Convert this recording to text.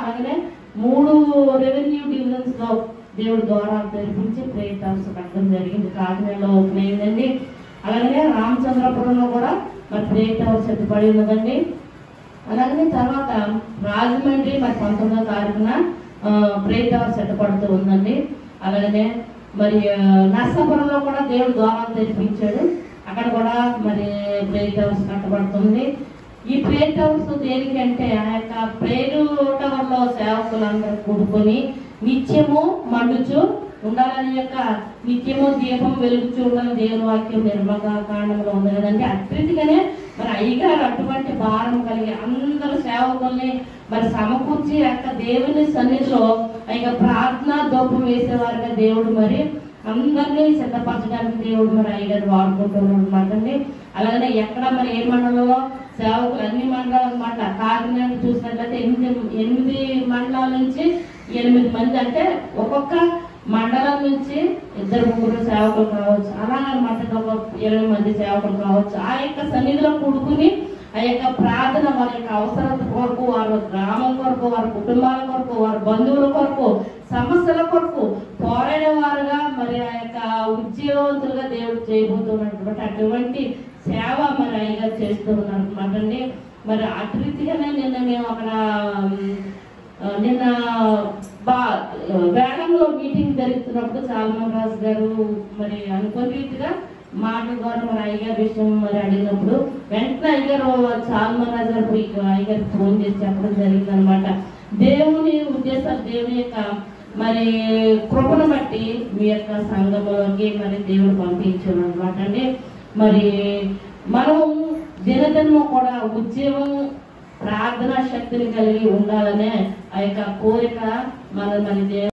అలాగనే మూడు revenue divisions లో దేవుడు ద్వారా తెరిపించి ప్రేట్ హౌస్ కట్టడం జరిగింది కాకినాడలో ఓపెన్ అయిందండి అలాగనే రామచంద్రపురంలో కూడా మరి ప్రేట్ హౌస్ ఎత్తుపడి ఉన్నదండి అలాగనే తర్వాత రాజమండ్రి మరి పంతొమ్మిదో తారీఖున ప్రేట్ హౌస్ ఎట్టపడుతూ ఉందండి అలాగనే మరి ఆ, నర్సాపురంలో కూడా దేవుడు ద్వారాలు తెరిపించాడు అక్కడ కూడా మరి ప్రేట్ హౌస్ కట్టబడుతుంది ఈ ప్రేట్ హౌస్ దేనికంటే ఆ యొక్క ప్రేరు టవర్లో సేవకులందరూ కూడుకొని నిత్యము మండుచు ఉండాలని యొక్క నిత్యము దీపం వెలుగుచూ ఉండాలని దేవుని వాక్యం నిర్మగా కాండంలో ఉంది కదండి అట్టిగానే మరి అయ్యగారు అటువంటి భారం కలిగి అందరు సేవకుల్ని మరి సమకూర్చి ఆ యొక్క దేవుని సన్నిధిలో ఆ యొక్క ప్రార్థన దూపం వేసేవారుగా దేవుడు మరి అందరినీ సిద్ధపరచడానికి దేవుడు మరి అయ్యగారు వాడుకుంటున్నారు అనమాట అండి అలాగనే ఎక్కడ మరి ఏ మండలంలో సేవకులు అన్ని మండలాలు అనమాట కాకినాడ చూసినట్లయితే ఎనిమిది ఎనిమిది మండలాల నుంచి ఎనిమిది మంది అంటే ఒక్కొక్క మండలం నుంచి ఇద్దరు ముగ్గురు సేవకులు కావచ్చు అలా అనమాట ఒక ఇరవై మంది సేవకులు కావచ్చు ఆ యొక్క సన్నిధిలో కూడుకుని ఆ యొక్క ప్రార్థన వారి యొక్క అవసరత కొరకు వారి గ్రామం కొరకు వారి కుటుంబాల కొరకు వారి బంధువుల కొరకు సమస్యల కొరకు పోరాడే వారుగా మరి ఆ యొక్క ఉద్యోగవంతులుగా దేవుడు చేయబోతున్నటువంటి అటువంటి సేవ మరి అయ్యగారు చేస్తూ ఉన్నారు అనమాట అండి మరి అటు రీతిగానే నిన్న మేము అక్కడ ఉమ్, ఆ, నిన్న బా వేలంలో మీటింగ్ జరుగుతున్నప్పుడు సాల్మన్ రాజు గారు మరి అనుకోని రీతిగా మాటల ద్వారా మరి అయ్యగారి విషయం మరి అడిగినప్పుడు వెంటనే అయ్యగారు సాల్మన్ రాజు గారు పోయి అయ్యగారికి ఫోన్ చేసి చెప్పడం జరిగింది అనమాట దేవుని ఉద్దేశాలు దేవుని యొక్క మరి కృపను బట్టి మీ యొక్క సంఘంలోకి మరి దేవుడు పంపించాడు అనమాట అండి మరి మనం దినదినము కూడా ఉద్యమం ప్రార్థనా శక్తిని కలిగి ఉండాలనే ఆ యొక్క కోరిక మన మన దేవుడు